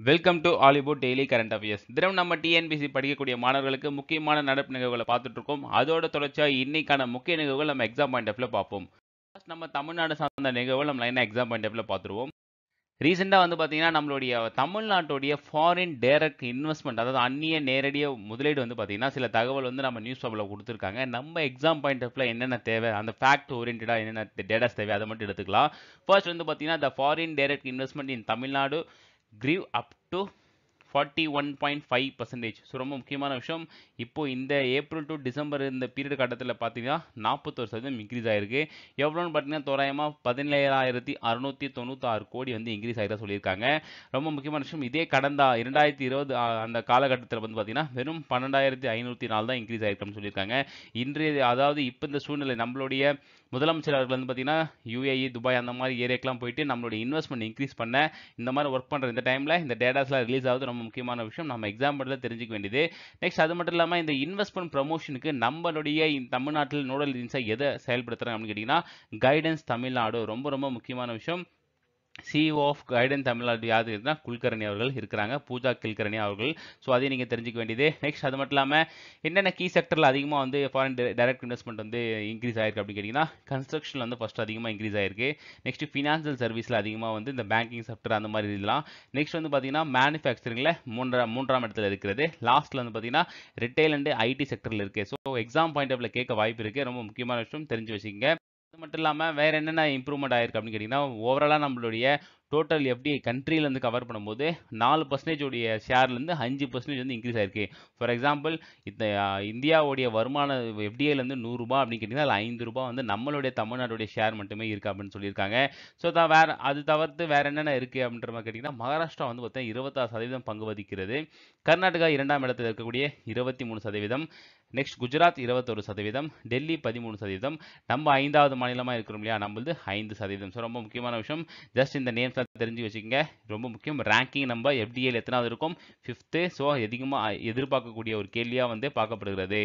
welcome to ஆலிவுட் daily current affairs தினம் நம்ம டிஎன்பிசி படிக்கக்கூடிய மாணவர்களுக்கு முக்கியமான நடப்பு நிகழ்வுகளை பார்த்துட்டு இருக்கோம் அதோட தொடர்ச்சியா இன்னைக்கான முக்கிய நிகழ்வுகள் நம்ம எக்ஸாம் பாயிண்ட் ஆஃப்ல பார்ப்போம் First நம்ம தமிழ்நாடு சார்ந்த நிகழ்வுகள் நம்ம லைனாக எக்ஸாம் பாயிண்ட் ஆஃப்ல பார்த்துருவோம் ரீசெண்டாக வந்து பார்த்தீங்கன்னா நம்மளுடைய தமிழ்நாட்டுடைய ஃபாரின் டைரக்ட் இன்வெஸ்ட்மெண்ட் அதாவது அந்நிய நேரடிய முதலீடு வந்து பார்த்தீங்கன்னா சில தகவல் வந்து நம்ம நியூஸ் பேப்பரில் கொடுத்துருக்காங்க நம்ம எக்ஸாம் பாயிண்ட் ஆஃப்ல என்னென்ன தேவை அந்த ஃபேக்ட் ஓரியன்டாக என்னென்ன டேட்டாஸ் தேவை அதை மட்டும் எடுத்துக்கலாம் ஃபர்ஸ்ட் வந்து பார்த்தீங்கன்னா the foreign direct investment in Tamil Nadu grew up to forty one point five percentage so ரொம்ப முக்கியமான விஷயம் இப்போ இந்த ஏப்ரல் டு டிசம்பர் இந்த பீரியட் கட்டத்தில் பார்த்தீங்கன்னா நாற்பத்தொரு சதவீதம் இன்க்ரீஸ் ஆயிருக்கு எவ்வளோன்னு பார்த்தீங்கன்னா தோராயமாக பதினேழாயிரத்தி அறுநூத்தி தொண்ணூத்தாறு கோடி வந்து இன்க்ரீஸ் ஆகிற சொல்லியிருக்காங்க ரொம்ப முக்கியமான விஷயம் இதே கடந்த இரண்டாயிரத்தி இருபது அந்த காலகட்டத்தில் வந்து பார்த்தீங்கன்னா வெறும் பன்னெண்டாயிரத்தி ஐநூற்றி நாலு தான் இன்க்ரீஸ் ஆயிருக்குன்னு சொல்லியிருக்காங்க இன்றைய அதாவது இப்போ இந்த சூழ்நிலை நம்மளுடைய முதலமைச்சர் அவர்கள் வந்து பார்த்தீங்கன்னா யூஏஇ துபாய் அந்த மாதிரி ஏரியாக்கெலாம் போயிட்டு நம்மளுடைய இன்வெஸ்ட்மெண்ட் இன்க்ரீஸ் பண்ண இந்த மாதிரி ஒர்க் பண்ணுற இந்த டைமில் இந்த டேட்டாஸ்லாம் ரிலீஸ் ஆகுது ரொம்ப முக்கியமான விஷயம் நம்ம எக்ஸாம்பிளில் தெரிஞ்சுக்க வேண்டியது நெக்ஸ்ட் அது மட்டும் இல்லாமல் இந்த இன்வெஸ்ட்மெண்ட் ப்ரமோஷனுக்கு நம்மளுடைய இந்த தமிழ்நாட்டில் நோடல் ஏஜென்சியாக எதை செயல்படுத்துகிறாங்க அப்படின்னு கேட்டிங்கன்னா கைடன்ஸ் தமிழ்நாடு ரொம்ப ரொம்ப முக்கியமான விஷயம் சிஇஓ ஆஃப் கைடன் தமிழ்நாடு யார் இருக்குன்னா குல்கர்ணி அவர்கள் இருக்கிறாங்க பூஜா கில்கர்ணி அவர்கள் ஸோ அதையும் நீங்கள் தெரிஞ்சுக்க வேண்டியது நெக்ஸ்ட் அது மட்டும் இல்லாமல் என்னென்ன கீ செக்டரில் அதிகமாக வந்து ஃபாரின் டைரக்ட் இன்வெஸ்ட்மெண்ட் வந்து இன்க்ரீஸ் ஆயிருக்கு அப்படின்னு கேட்டிங்கன்னா கன்ஸ்ட்ரக்ஷனில் வந்து ஃபஸ்ட் அதிகமாக இன்க்ரீஸ் ஆயிருக்கு நெக்ஸ்ட் ஃபினான்ஷியல் சர்வீஸில் அதிகமாக வந்து இந்த பேங்கிங் செக்டர் அந்த மாதிரி இதெல்லாம் நெக்ஸ்ட் வந்து பார்த்தீங்கன்னா மேனுஃபேக்சரிங்கில் மூன்றாம் மூன்றாம் இடத்துல இருக்கிறது லாஸ்ட்டில் வந்து பார்த்தீங்கன்னா ரிட்டைல் அண்ட் ஐடி செக்டரில் இருக்குது ஸோ எக்ஸாம் பாயிண்ட் ஆஃப்ல கேட்க வாய்ப்பு இருக்குது ரொம்ப முக்கியமான விஷயம் தெரிஞ்சு வச்சுக்கோங்க அது மட்டும் இல்லாமல் வேறு என்னென்ன இம்ப்ரூவ்மெண்ட் ஆயிருக்கு அப்படின்னு கேட்டிங்கன்னா ஓவராலாக நம்மளுடைய டோட்டல் எஃப்டிஐ கண்ட்ரிலேருந்து கவர் பண்ணும்போது நாலு பர்சன்டேஜ் உடைய ஷேர்லேருந்து அஞ்சு பர்சன்டேஜ் வந்து இன்க்ரீஸ் ஆயிருக்கு ஃபார் எக்ஸாம்பிள் இந்த இந்தியாவுடைய வருமான எஃப்டிஐலேருந்து நூறுரூபா அப்படின்னு கேட்டிங்கன்னா அதில் ஐந்து ரூபா வந்து நம்மளுடைய தமிழ்நாடுடைய ஷேர் மட்டுமே இருக்குது அப்படின்னு சொல்லியிருக்காங்க ஸோ தான் வேறு அது தவிர்த்து வேறு என்னென்ன இருக்குது அப்படின்ற மாதிரி கேட்டிங்கன்னா மகாராஷ்டிரா வந்து பார்த்தா இருபத்தாறு சதவீதம் பங்கு வகிக்கிறது கர்நாடகா இரண்டாம் இடத்தில் இருக்கக்கூடிய இருபத்தி மூணு சதவீதம் நெக்ஸ்ட் குஜராத் இருபத்தொரு சதவீதம் டெல்லி பதிமூணு சதவீதம் நம்ம ஐந்தாவது மாநிலமாக இருக்கிறோம் இல்லையா நம்மளது ஐந்து சதவீதம் ஸோ ரொம்ப முக்கியமான விஷயம் ஜஸ்ட் இந்த நேம்ஸ் தெரிஞ்சு வச்சுக்கோங்க ரொம்ப முக்கியம் ரேங்கிங் நம்ம எஃப்டிஏல எத்தனாவது இருக்கும் ஃபிஃப்த்து ஸோ அதிகமாக எதிர்பார்க்கக்கூடிய ஒரு கேள்வியாக வந்து பார்க்கப்படுகிறது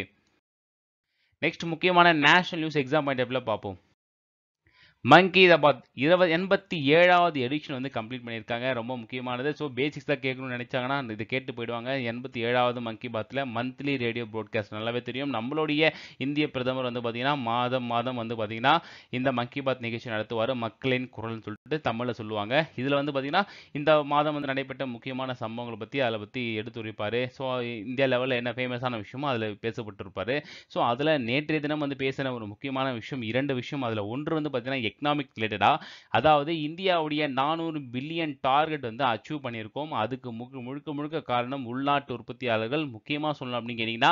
நெக்ஸ்ட் முக்கியமான நேஷனல் நியூஸ் எக்ஸாம் பாயிண்ட் ஆஃப்ல பார்ப்போம் மங்கி தபாத் இருபது எண்பத்தி ஏழாவது எடிஷன் வந்து கம்ப்ளீட் பண்ணியிருக்காங்க ரொம்ப முக்கியமானது ஸோ பேசிக்ஸ் தான் கேட்கணும்னு நினைச்சாங்கன்னா இது கேட்டு போயிடுவாங்க எண்பத்தி ஏழாவது மங்கி பாத்தில் மந்த்லி ரேடியோ ப்ராட்காஸ்ட் நல்லாவே தெரியும் நம்மளுடைய இந்திய பிரதமர் வந்து பார்த்தீங்கன்னா மாதம் மாதம் வந்து பார்த்தீங்கன்னா இந்த மங்கி பாத் நிகழ்ச்சி நடத்துவார் மக்களின் குரல்னு சொல்லிட்டு தமிழில் சொல்லுவாங்க இதில் வந்து பார்த்தீங்கன்னா இந்த மாதம் வந்து நடைபெற்ற முக்கியமான சம்பவங்களை பற்றி அதில் பற்றி எடுத்துரைப்பார் ஸோ இந்தியா லெவலில் என்ன ஃபேமஸான விஷயமோ அதில் பேசப்பட்டிருப்பார் ஸோ அதில் நேற்றைய தினம் வந்து பேசின ஒரு முக்கியமான விஷயம் இரண்டு விஷயம் அதில் ஒன்று வந்து பார்த்தீங்கன்னா எக்கனாமிக் ரிலேட்டடாக அதாவது இந்தியாவுடைய நானூறு பில்லியன் டார்கெட் வந்து அச்சீவ் பண்ணியிருக்கோம் அதுக்கு முழு முழுக்க முழுக்க காரணம் உள்நாட்டு உற்பத்தியாளர்கள் முக்கியமாக சொல்லணும் அப்படின்னு கேட்டிங்கன்னா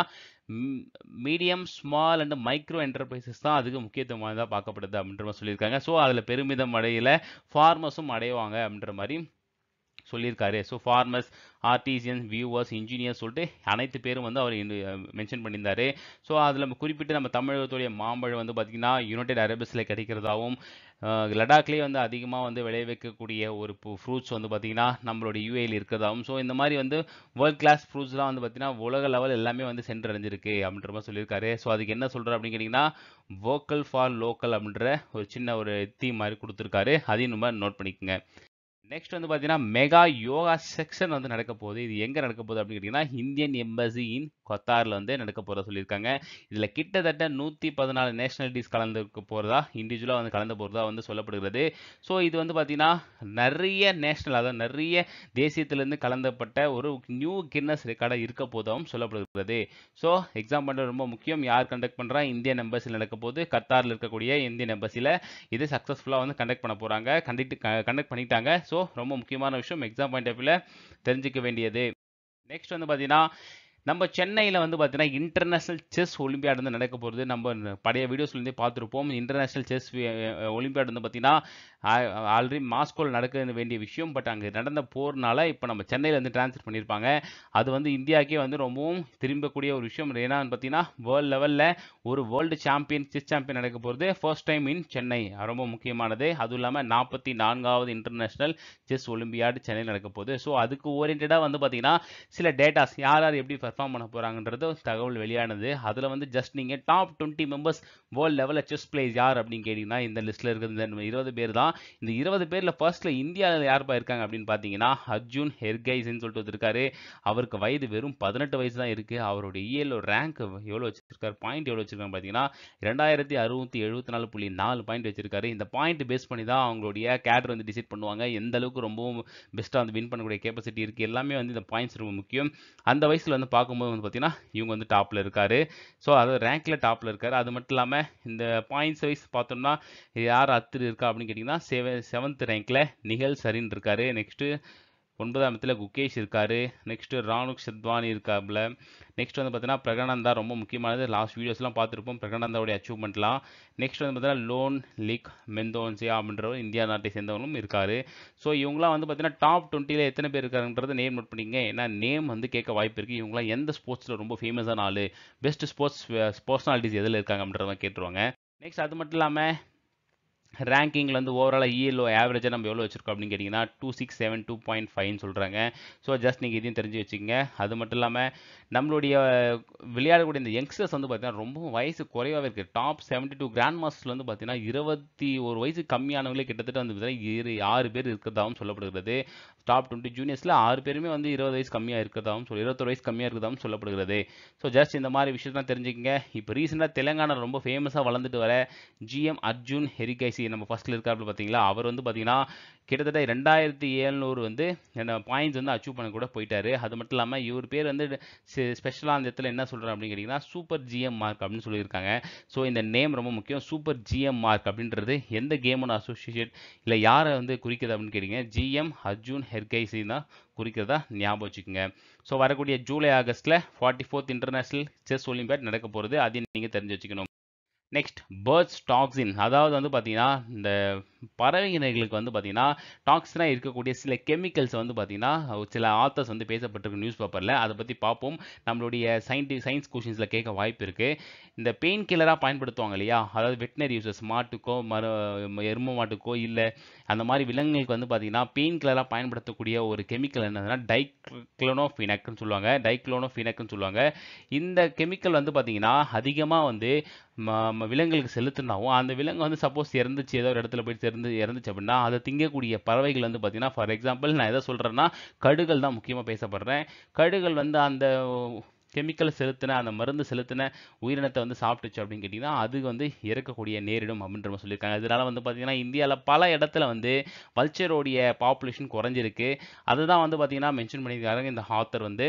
medium small and micro enterprises தான் அதுக்கு முக்கியத்துவமானதாக பார்க்கப்படுது அப்படின்ற மாதிரி சொல்லியிருக்காங்க ஸோ அதில் பெருமிதம் அடையில ஃபார்மர்ஸும் அடைவாங்க அப்படின்ற மாதிரி சொல்லியிருக்காரு so farmers artisans viewers engineers சொல்லிட்டு அனைத்து பேரும் வந்து அவர் மென்ஷன் பண்ணியிருந்தாரு ஸோ அதில் குறிப்பிட்டு நம்ம தமிழகத்துடைய மாம்பழம் வந்து பார்த்திங்கன்னா யுனைடெட் அரேபியஸில் கிடைக்கிறதாகவும் லடாக்லேயே வந்து அதிகமாக வந்து விளைவிக்கக்கூடிய ஒரு ஃப்ரூட்ஸ் வந்து பார்த்திங்கன்னா நம்மளோட யூஏயில் இருக்கிறதாகவும் ஸோ இந்த மாதிரி வந்து வேர்ல்ட் கிளாஸ் ஃப்ரூட்ஸ்லாம் வந்து பார்த்திங்கன்னா உலக லெவல் எல்லாமே வந்து சென்றடைஞ்சிருக்கு அப்படின்ற மாதிரி சொல்லியிருக்காரு ஸோ அதுக்கு என்ன சொல்கிறார் அப்படின்னு கேட்டிங்கன்னா வோக்கல் ஃபார் லோக்கல் அப்படின்ற ஒரு சின்ன ஒரு தீம் மாதிரி கொடுத்துருக்காரு அதையும் நம்ம நோட் பண்ணிக்கோங்க நெக்ஸ்ட் வந்து பார்த்தீங்கன்னா மெகா யோகா செக்ஷன் வந்து நடக்க போகுது இது எங்கே நடக்க போகுது அப்படின்னு கேட்டிங்கன்னா இந்தியன் எம்பசி இன் கொத்தாரில் வந்து நடக்க போகிறதா சொல்லியிருக்காங்க இதில் கிட்டத்தட்ட நூற்றி பதினாலு நேஷனாலிட்டிஸ் கலந்துக்க போகிறதா இண்டிவிஜுவலாக வந்து கலந்து போகிறதா வந்து சொல்லப்படுகிறது ஸோ இது வந்து பார்த்திங்கன்னா நிறைய நேஷனல் அதாவது நிறைய தேசியத்திலேருந்து கலந்தப்பட்ட ஒரு நியூ கின்னஸ் ரெக்கார்டாக இருக்க போதாகவும் சொல்லப்படுகிறது ஸோ எக்ஸாம் பண்ணுறது ரொம்ப முக்கியம் யார் கண்டக்ட் பண்ணுறா இந்தியன் எம்பசியில் நடக்க போது கத்தாரில் இருக்கக்கூடிய இந்தியன் எம்பசியில் இது சக்ஸஸ்ஃபுல்லாக வந்து கண்டக்ட் பண்ண போகிறாங்க கண்டக்ட் கண்டக்ட் பண்ணிட்டாங்க ஸோ ரொம்ப முக்கியமான விஷயம் எக்ஸாம் பாயிண்ட் ஆஃப் வியூவில் தெரிஞ்சுக்க வேண்டியது நெக்ஸ்ட் வந்து பார்த்தீங்கன்னா நம்ம சென்னையில் வந்து பார்த்தீங்கன்னா இன்டர்நேஷ்னல் செஸ் ஒலிம்பியாட் வந்து நடக்க போகிறது நம்ம பழைய வீடியோஸ்லேருந்தே பார்த்துருப்போம் இன்டர்நேஷ்னல் செஸ் ஒலிம்பியாட் வந்து பார்த்தீங்கன்னா ஆல்ரெடி மாஸ்கோவில் நடக்க வேண்டிய விஷயம் பட் அங்கே நடந்த போர்னால இப்போ நம்ம சென்னையில் வந்து டிரான்ஸ்ஃபர் பண்ணியிருப்பாங்க அது வந்து இந்தியாவுக்கே வந்து ரொம்பவும் திரும்பக்கூடிய ஒரு விஷயம் ஏன்னான்னு பார்த்தீங்கன்னா வேர்ல்டு லெவலில் ஒரு வேர்ல்டு சாம்பியன் செஸ் சாம்பியன் நடக்க போகிறது ஃபர்ஸ்ட் டைம் இன் சென்னை ரொம்ப முக்கியமானது அதுவும் இல்லாமல் நாற்பத்தி நான்காவது இன்டர்நேஷ்னல் செஸ் ஒலிம்பியாட் சென்னையில் நடக்க போகுது ஸோ அதுக்கு ஓரியன்டாக வந்து பார்த்தீங்கன்னா சில டேட்டாஸ் யார் யார் எப்படி பெர்ஃபார்ம் பண்ண போகிறாங்கன்றது தகவல் வெளியானது அதில் வந்து ஜஸ்ட் நீங்கள் டாப் டுவெண்ட்டி மெம்பர்ஸ் வேர்ல்டு லெவலில் செஸ் பிளேயர்ஸ் யார் அப்படின்னு கேட்டிங்கன்னா இந்த லிஸ்ட்டில் இருக்கிற இந்த இருபது பேர் தான் இந்த இருபது பேரில் ஃபர்ஸ்ட்டில் இந்தியாவில் யார்ப்பா இருக்காங்க அப்படின்னு பார்த்தீங்கன்னா அர்ஜுன் ஹெர்கைஸ்ன்னு சொல்லிட்டு வந்திருக்காரு அவருக்கு வயது வெறும் பதினெட்டு வயசு தான் இருக்குது அவருடைய இஎல்ஓ ரேங்க் எவ்வளோ வச்சிருக்காரு பாயிண்ட் எவ்வளோ வச்சிருக்காங்க பார்த்தீங்கன்னா ரெண்டாயிரத்தி அறுநூத்தி எழுபத்தி நாலு புள்ளி நாலு பாயிண்ட் வச்சிருக்காரு இந்த பாயிண்ட் பேஸ் பண்ணி தான் அவங்களுடைய கேடர் வந்து டிசைட் பண்ணுவாங்க எந்த அளவுக்கு ரொம்பவும் பெஸ்ட்டாக வந்து வின் பண்ணக்கூடிய கேப்பசிட்டி இருக்குது எல்லாமே வந்து இந்த பாயிண்ட்ஸ் ரொம்ப முக்கியம் அந்த வயசில் வந்து பார்க்கும்போது வந்து பார்த்தீங்கன்னா இவங்க வந்து டாப்பில் இருக்காரு ஸோ அது ரேங்க்கில் டாப்பில் இருக்காரு அது மட்டும் இல்லாமல் இந்த பாயிண்ட்ஸ் வைஸ் பார்த்தோம்னா யார் அத்து இருக்கா அப்படின்னு கேட்டிங்கன்னா செவ செவன்த் ரேங்க்கில் நிகழ் சரின் இருக்காரு நெக்ஸ்ட்டு ஒன்பதாம் இடத்துல குகேஷ் இருக்காரு நெக்ஸ்ட்டு ராணுக் சத்வானி இருக்காப்புல நெக்ஸ்ட் வந்து பார்த்தீங்கன்னா பிரகனந்தா ரொம்ப முக்கியமானது லாஸ்ட் வீடியோஸ்லாம் பார்த்துருப்போம் பிரகனந்தாவுடைய அச்சீவ்மெண்ட்லாம் நெக்ஸ்ட் வந்து பார்த்தீங்கன்னா லோன் லிக் மெந்தோன்சியா அப்படின்றவர் இந்தியா நாட்டை சேர்ந்தவங்களும் இருக்காரு ஸோ இவங்களாம் வந்து பார்த்தீங்கன்னா டாப் டுவெண்ட்டியில் எத்தனை பேர் இருக்காங்கன்றது நேம் நோட் பண்ணிங்க ஏன்னா நேம் வந்து கேட்க வாய்ப்பு இருக்குது இவங்களாம் எந்த ஸ்போர்ட்ஸில் ரொம்ப ஃபேமஸான ஆள் பெஸ்ட் ஸ்போர்ட்ஸ் பர்சனாலிட்டிஸ் எதில் இருக்காங்க அப்படின்றத மாதிரி கேட்டுருவாங்க நெக்ஸ்ட் அது மட்டும் இல்லாமல் ரேங்கிங்கில் வந்து ஓவராலாக இஎல்ஓ ஆவரேஜாக நம்ம எவ்வளோ வச்சிருக்கோம் அப்படின்னு கேட்டிங்கன்னா two six seven two point ஃபைவ்னு சொல்கிறாங்க ஸோ ஜஸ்ட் நீங்கள் இதையும் தெரிஞ்சு வச்சுக்கோங்க அது மட்டும் இல்லாமல் நம்மளுடைய விளையாடக்கூடிய இந்த யங்ஸ்டர்ஸ் வந்து பார்த்தீங்கன்னா ரொம்ப வயசு குறைவாகவே இருக்குது top seventy two grandmasters வந்து பார்த்தீங்கன்னா இருபத்தி ஒரு வயசு கம்மியானவங்களே கிட்டத்தட்ட வந்து பார்த்தீங்கன்னா இரு ஆறு பேர் இருக்கிறதாகவும் சொல்லப்படுகிறது டாப் டுவெண்ட்டி ஜூனியர்ஸில் ஆறு பேருமே வந்து இருபது வயசு கம்மியாக இருக்கிறதாகவும் சொல்லி இருபத்தொரு வயசு கம்மியாக இருக்கிறதாகவும் சொல்லப்படுகிறது ஸோ ஜஸ்ட் இந்த மாதிரி விஷயத்தான் தெரிஞ்சுக்கங்க இப்போ ரீசெண்டாக தெலுங்கானா ரொம்ப ஃபேமஸாக வளர்ந்துட்டு வர ஜிஎம் அர்ஜுன் ஹெரிகைசி நம்ம ஃபஸ்ட்டில் இருக்காப்புல பார்த்தீங்களா அவர் வந்து பார்த்தீங்கன்னா கிட்டத்தட்ட ரெண்டாயிரத்தி ஏழ்நூறு வந்து என்ன பாயிண்ட்ஸ் வந்து அச்சீவ் பண்ண கூட போயிட்டாரு அது மட்டும் இல்லாமல் இவர் பேர் வந்து ஸ்பெஷலாக அந்த இடத்துல என்ன சொல்கிறேன் அப்படின்னு கேட்டிங்கன்னா சூப்பர் ஜிஎம் மார்க் அப்படின்னு சொல்லியிருக்காங்க ஸோ இந்த நேம் ரொம்ப முக்கியம் சூப்பர் ஜிஎம் மார்க் அப்படின்றது எந்த கேமோட அசோசியேட் இல்லை யாரை வந்து குறிக்குது அப்படின்னு கேட்டிங்க ஜிஎம் அர்ஜுன் ஹெர்கைசி தான் குறிக்கிறதா ஞாபகம் வச்சுக்கோங்க ஸோ வரக்கூடிய ஜூலை ஆகஸ்ட்டில் forty fourth international chess olympiad நடக்க போகிறது அதையும் நீங்கள் தெரிஞ்சு வச்சுக்கணும் நெக்ஸ்ட் பேர்ட்ஸ் டாக்ஸின் அதாவது வந்து பார்த்தீங்கன்னா இந்த பறவைகளுக்கு வந்து பார்த்தீங்கன்னா டாக்ஸினாக இருக்கக்கூடிய சில கெமிக்கல்ஸ் வந்து பார்த்தீங்கன்னா சில ஆத்தர்ஸ் வந்து பேசப்பட்டிருக்கு நியூஸ் பேப்பரில் அதை பற்றி பார்ப்போம் நம்மளுடைய சயின்டி சயின்ஸ் கொஷின்ஸில் கேட்க வாய்ப்பு இருக்குது இந்த பெயின் கில்லராக பயன்படுத்துவாங்க இல்லையா அதாவது வெட்டினரி யூசர்ஸ் மாட்டுக்கோ மர எரும மாட்டுக்கோ இல்லை அந்த மாதிரி விலங்குகளுக்கு வந்து பார்த்தீங்கன்னா பெயின் கில்லராக பயன்படுத்தக்கூடிய ஒரு கெமிக்கல் என்னதுன்னா டைக்ளோனோஃபினக்னு சொல்லுவாங்க டைக்ளோனோஃபினக்னு சொல்லுவாங்க இந்த கெமிக்கல் வந்து பார்த்தீங்கன்னா அதிகமாக வந்து விலங்குகளுக்கு செலுத்தினாவும் அந்த விலங்கு வந்து சப்போஸ் இறந்துச்சு ஏதோ ஒரு இடத்துல போய் இறந்து இறந்துச்சு அப்படின்னா அதை திங்கக்கூடிய பறவைகள் வந்து பார்த்தீங்கன்னா ஃபார் எக்ஸாம்பிள் நான் எதை சொல்கிறேன்னா கடுகள் தான் முக்கியமாக பேசப்படுறேன் கடுகள் வந்து அந்த கெமிக்கல் செலுத்தின அந்த மருந்து செலுத்தின உயிரினத்தை வந்து சாப்பிட்டுச்சு அப்படின்னு கேட்டிங்கன்னா அது வந்து இறக்கக்கூடிய நேரிடும் அப்படின்ற மாதிரி சொல்லியிருக்காங்க இதனால் வந்து பார்த்திங்கன்னா இந்தியாவில் பல இடத்துல வந்து வல்ச்சரோடைய பாப்புலேஷன் குறைஞ்சிருக்கு அதுதான் வந்து பார்த்திங்கன்னா மென்ஷன் பண்ணியிருக்காங்க இந்த ஆத்தர் வந்து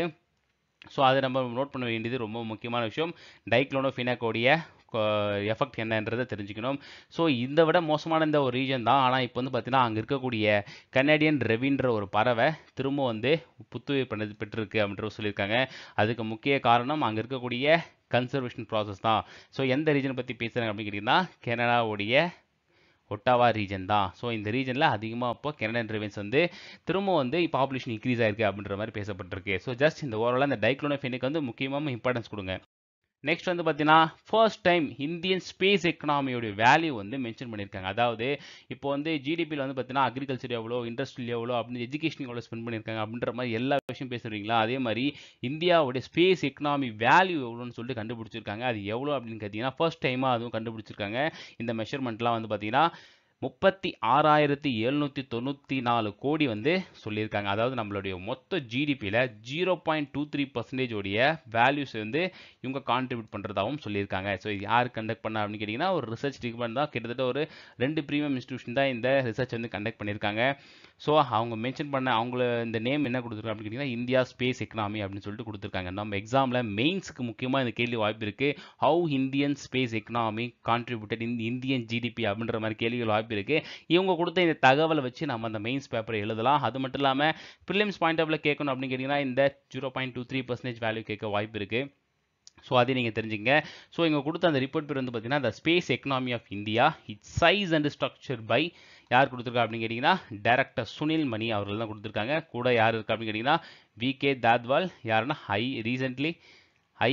ஸோ அதை நம்ம நோட் பண்ண வேண்டியது ரொம்ப முக்கியமான விஷயம் டைக்ளோனோஃபினாக்கோடைய எஃபெக்ட் என்னன்றதை தெரிஞ்சுக்கணும் ஸோ இதை விட மோசமான இந்த ஒரு ரீஜன் தான் ஆனால் இப்போ வந்து பார்த்தீங்கன்னா அங்கே இருக்கக்கூடிய கனேடியன் ரெவின்ற ஒரு பறவை திரும்ப வந்து புத்துயிர் பண்ணது பெற்றிருக்கு அப்படின்ற சொல்லியிருக்காங்க அதுக்கு முக்கிய காரணம் அங்கே இருக்கக்கூடிய கன்சர்வேஷன் ப்ராசஸ் தான் ஸோ எந்த ரீஜனை பற்றி பேசுகிறாங்க அப்படின்னு கேட்டிங்கன்னா கனடாவுடைய ஒட்டாவா ரீஜன் தான் ஸோ இந்த ரீஜனில் அதிகமாக இப்போ கெனடன் ரெவென்ஸ் வந்து திரும்ப வந்து பாப்புலேஷன் இன்க்ரீஸ் ஆயிருக்கு அப்படின்ற மாதிரி பேசப்பட்டிருக்கு ஸோ ஜஸ்ட் இந்த ஓவராலாக இந்த டைக்ளோனோஃபெனிக் வந்து முக்கியமாக இம்பார்ட்டன்ஸ் கொடுங்க நெக்ஸ்ட் வந்து பார்த்தீங்கன்னா ஃபர்ஸ்ட் டைம் இந்தியன் ஸ்பேஸ் எக்கனாமியோட வேல்யூ வந்து மென்ஷன் பண்ணியிருக்காங்க அதாவது இப்போ வந்து ஜிடிபியில் வந்து பார்த்தீங்கன்னா அக்ரிகல்ச்சர் எவ்வளோ இண்டஸ்ட்ரியல் எவ்வளோ அப்படின்னு எஜுகேஷன் எவ்வளோ ஸ்பெண்ட் பண்ணியிருக்காங்க அப்படின்ற மாதிரி எல்லா விஷயம் பேசுகிறீங்களா அதே மாதிரி இந்தியாவுடைய ஸ்பேஸ் எக்கனாமி வேல்யூ எவ்வளோன்னு சொல்லிட்டு கண்டுபிடிச்சிருக்காங்க அது எவ்வளோ அப்படின்னு பார்த்தீங்கன்னா ஃபர்ஸ்ட் டைமாக அதுவும் கண்டுபிடிச்சிருக்காங்க இந்த மெஷர்மெண்ட்லாம் வந்து பார்த்தீங்கன்னா முப்பத்தி ஆறாயிரத்தி எழுநூற்றி தொண்ணூற்றி நாலு கோடி வந்து சொல்லியிருக்காங்க அதாவது நம்மளுடைய மொத்த ஜிடிபியில் ஜீரோ பாயிண்ட் டூ த்ரீ பர்சன்டேஜோடைய வேல்யூஸ் வந்து இவங்க கான்ட்ரிபியூட் பண்ணுறதாகவும் சொல்லியிருக்காங்க ஸோ இது யார் கண்டக்ட் பண்ண அப்படின்னு கேட்டிங்கன்னா ஒரு ரிசர்ச் டிபார்ட்மெண்ட் தான் கிட்டத்தட்ட ஒரு ரெண்டு ப்ரீமியம் இன்ஸ்டியூஷன் தான் இந்த ரிசர்ச் வந்து கண்டக்ட் பண்ணியிருக்காங்க ஸோ அவங்க மென்ஷன் பண்ண அவங்கள இந்த நேம் என்ன கொடுத்துருக்காங்க அப்படின்னு கேட்டிங்கன்னா இந்தியா ஸ்பேஸ் எக்கனாமி அப்படின்னு சொல்லிட்டு கொடுத்துருக்காங்க நம்ம எக்ஸாமில் மெயின்ஸுக்கு முக்கியமாக இந்த கேள்வி வாய்ப்பு இருக்குது how Indian space economy contributed in Indian GDP அப்படின்ற மாதிரி கேள்விகள் வாய்ப்பு இருக்குது இவங்க கொடுத்த இந்த தகவலை வச்சு நம்ம அந்த மெயின்ஸ் பேப்பரை எழுதலாம் அது மட்டும் இல்லாமல் ப்ரிலிம்ஸ் பாயிண்ட் ஆஃப்ல கேட்கணும் அப்படின்னு கேட்டிங்கன்னா இந்த zero point two three percentage value கேட்க வாய்ப்பு இருக்குது ஸோ அதை நீங்கள் தெரிஞ்சுங்க ஸோ இங்கே கொடுத்த அந்த ரிப்போர்ட் பேர் வந்து பார்த்தீங்கன்னா the space economy of India its size and structure by யார் கொடுத்துருக்கா அப்படின்னு கேட்டிங்கன்னா டேரக்டர் சுனில் மணி அவர்கள் தான் கொடுத்துருக்காங்க கூட யார் இருக்கா அப்படின்னு கேட்டிங்கன்னா வி கே தாத்வால் யாருன்னா I recently 